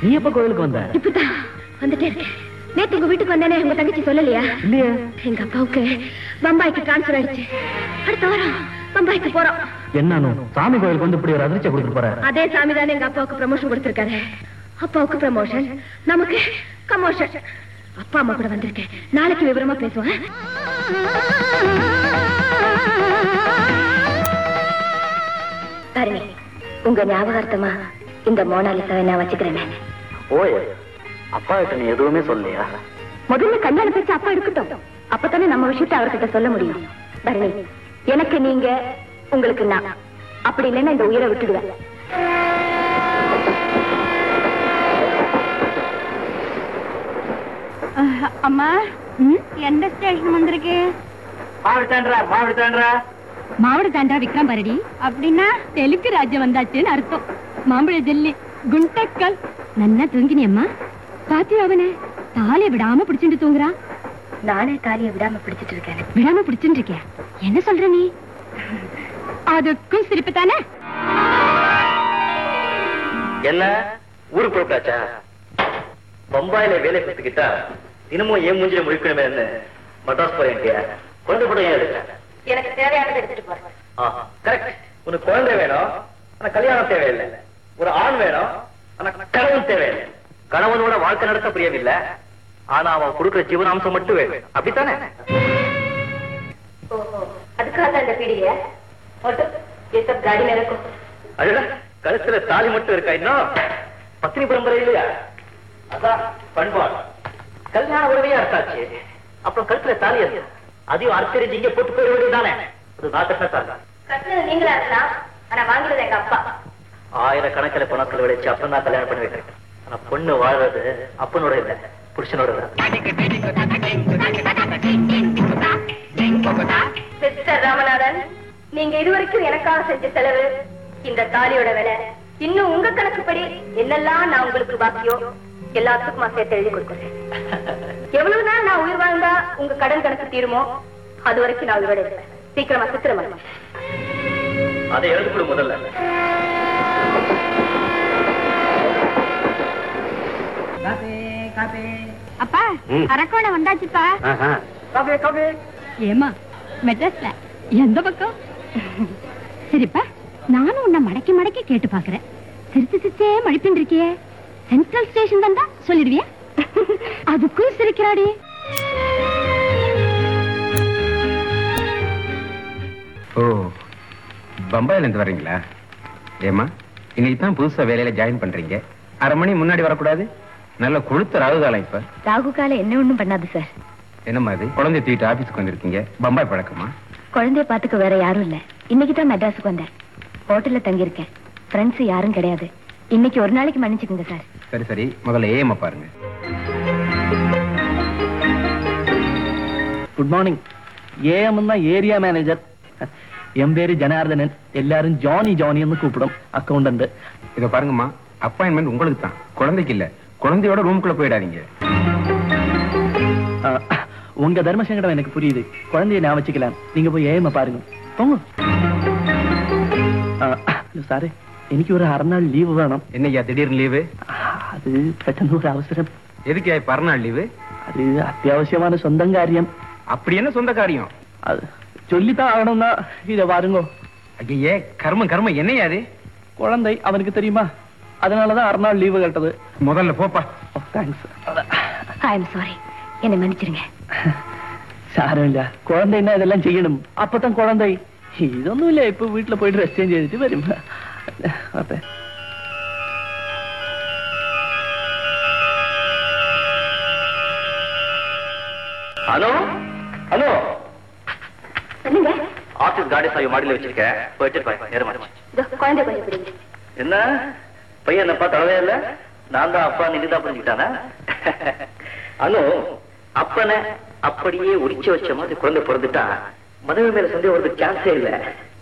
நீ எப்ப கோயிலுக்கு வந்த இப்பதான் வந்துட்டே இருக்கேன் நேத்து உங்க வீட்டுக்கு வந்தேனே உங்க தங்கச்சி சொல்லலையா இல்லையே எங்க அப்பாவுக்கு பம்பாய்க்கு டிரான்ஸ்பர் ஆயிடுச்சு அடுத்த வாரம் பம்பாய்க்கு போறோம் என்னன்னு சாமி கோயிலுக்கு வந்து இப்படி ஒரு அதிர்ச்சியை கொடுத்துட்டு போற அதே சாமி தானே எங்க அப்பாவுக்கு ப்ரமோஷன் கொடுத்திருக்காரு அப்பாவுக்கு ப்ரமோஷன் நமக்கு கமோஷன் அப்பா அம்மா கூட வந்திருக்கேன் நாளைக்கு விவரமா பேசுவேன் தரணி உங்க ஞாபகார்த்தமா இந்த மோனாலிசாவை நான் வச்சுக்கிறேன் ஓய் அப்பா கிட்ட நீ எதுவுமே சொல்லலையா முதல்ல கல்யாண பேச்சு அப்பா இருக்கட்டும் அப்பதானே நம்ம விஷயத்தை அவர்கிட்ட சொல்ல முடியும் தரணி எனக்கு நீங்க உங்களுக்கு நான் அப்படி இல்லைன்னா இந்த உயிரை விட்டுடுவேன் அம்மா எந்த ஸ்டேஷன் வந்திருக்கு மாவிடி தாண்டா மாவிடி தாண்டா மாவட தாண்டா விக்ரம் பரடி அப்படின்னா தெலுங்கு ராஜ்யம் வந்தாச்சுன்னு அர்த்தம் மாம்பழ ஜல்லி குண்டக்கல் நன்னா தூங்கினியம்மா பாத்தியா அவனை தாலிய விடாம பிடிச்சிட்டு தூங்குறான் நானே தாலியை விடாம பிடிச்சிட்டு இருக்கேன் விடாம பிடிச்சிட்டு இருக்கியா என்ன சொல்ற நீ அதுக்கும் சிரிப்பு தானே என்ன ஊருக்கு புறப்பட்டாச்சா பம்பாயில வேலை கத்துக்கிட்டா தினமும் ஏன் மூஞ்சில முடிக்கணுமே மட்ராஸ் போறேன்ட்டியா குழந்தை கூட ஏன் எடுக்க எனக்கு தேவையானதை எடுத்துட்டு போறேன் கரெக்ட் உனக்கு குழந்தை வேணும் ஆனா கல்யாணம் தேவையில்லை ஒரு ஆண் வேணும் ஆனா கணவன் தேவையில்லை கணவனோட வாழ்க்கை நடத்த பிரியம் இல்ல ஆனா அவன் கொடுக்கிற ஜீவனாம்சம் மட்டும் வேணும் அப்படித்தானே ஓஹோ அதுக்காக தான் இந்த பீடிய மட்டும் ये सब गाड़ी में रखो அதுல கழுத்துல தாலி மட்டும் இருக்கா இன்னும் பத்தினி பரம்பரை இல்லையா அதான் பண்பாடு கல்யாண உறவையா இருக்காச்சு அப்புறம் கழுத்துல தாலி இருக்கு அதையும் அர்த்தரிச்சு இங்க போட்டு போயிட வேண்டியதானே அது நான் கட்டின தாலி கட்டினது நீங்களா இருக்கலாம் ஆனா வாங்கினது எங்க அப்பா ஆயிரக்கணக்கில் பணத்தில் விளைச்சு அப்பன் தான் கல்யாணம் பண்ணி வைக்கிறேன் ஆனா பொண்ணு வாழ்றது அப்பனோட இல்ல புருஷனோட தான் சிஸ்டர் ராமநாதன் நீங்க இதுவரைக்கும் எனக்காக செஞ்ச செலவு இந்த தாலியோட விலை இன்னும் உங்க கணக்குப்படி என்னெல்லாம் நான் உங்களுக்கு பாக்கியோ எல்லாத்துக்குமா சேர்த்து எழுதி கொடுக்குறேன் எவ்வளவு நாள் நான் உயிர் வாழ்ந்தா உங்க கடன் கணக்கு தீருமோ அது வரைக்கும் நான் உயிரோட இருப்பேன் சீக்கிரமா சித்திரமா அதை எழுதி கொடு முதல்ல அப்பா ம். அரக்கோண வந்தாச்சுப்பா காபி காபி ஏமா மெட்ராஸ்ல எந்த பக்கம் சரிப்பா நானும் உன்னை மடக்கி மடக்கி கேட்டு பாக்குறேன் சிரிச்சு சிரிச்சே மடிப்பின் இருக்கியே சென்ட்ரல் ஸ்டேஷன் வந்தா சொல்லிடுவியா அதுக்கும் சிரிக்கிறாடி ஓ பம்பாயில இருந்து வர்றீங்களா ஏமா இன்னைக்கு தான் புதுசா வேலையில ஜாயின் பண்றீங்க அரை மணி முன்னாடி வரக்கூடாது நல்ல கொழுத்த ராகு காலம் இப்ப ராகு காலம் என்ன ஒண்ணும் பண்ணாது சார் என்னம்மா அது குழந்தை தூக்கிட்டு ஆபீஸ்க்கு வந்திருக்கீங்க பம்பாய் பழக்கமா குழந்தைய பாத்துக்க வேற யாரும் இல்ல இன்னைக்கு தான் மெட்ராஸுக்கு வந்தேன் ஹோட்டல்ல தங்கியிருக்கேன் ஃப்ரெண்ட்ஸ் யாரும் கிடையாது இன்னைக்கு ஒரு நாளைக்கு மன்னிச்சுக்கோங்க சார் சரி சரி முதல்ல ஏஎம்மா பாருங்க ഗുഡ് മോർണിംഗ് എ എം എന്ന ഏരിയ മാനേജർ എം പേര് ജനാർദ്ദനൻ എല്ലാരും ജോണി ജോണി എന്ന് കൂപ്പിടും അക്കൗണ്ടന്റ് இத பாருங்கம்மா அப்பாயின்மெண்ட் உங்களுக்கு தான் குழந்தைக்கு இல்ல குழந்தையோட ரூமுக்குள்ள போயிடாதீங்க ஆ, உங்க தர்ம சங்கடம் எனக்கு புரியுது குழந்தைய நான் வச்சுக்கலாம் நீங்க போய் ஏமா பாருங்க போங்க ആ, ഹലോ സാറേ എനിക്ക് ഒരു അറനാൾ ലീവ് വേണം என்னய்யா திடீர்னு லீவு അത് പെട്ടെന്ന് ഒരു അവസരം எதுக்கு பரநாள் லீவு അത് അത്യാവശ്യമാണ് സ്വന്തം കാര്യം அப்படி என்ன சொந்த காரியம் അത് ചൊല്ലിത്താ ആകണമെന്നാ ഇத பாருங்க ஐயே கர்மம் கர்மம் என்னையா அது குழந்தை அவனுக்கு தெரியுமா அதனாலதான் அறுநாள் லீவு கேட்டது முதல்ல போப்பா தேங்க்ஸ் ஐ எம் சாரி என்னை மன்னிச்சிருங்க സാരമില്ല കുഴന്തൈന്നാ ഇതെല്ലാം ചെയ്യണം അപ്പത്തൻ കുഴന്തൈ ഇതൊന്നുമില്ല ഇപ്പൊ വീട്ടിൽ പോയിട്ട് റെസ്റ്റ് ചേഞ്ച് ചെയ്തിട്ട് വരും അതെ ஹலோ ஹலோ சொல்லுங்க ஆபீஸ் காடி சாவி மாடியில வச்சிருக்கேன் போயிட்டு போய் நேரமா இதோ குழந்தை கொஞ்சம் பிடிங்க என்ன பையன் என்னப்பா தடவே இல்ல நான் தான் அப்பா நீங்க தான் புரிஞ்சுக்கிட்டானா அனு அப்பனை அப்படியே உரிச்சு வச்ச மாதிரி குழந்தை பிறந்துட்டா மனைவி மேல சந்தேகம் வரதுக்கு சான்ஸே இல்ல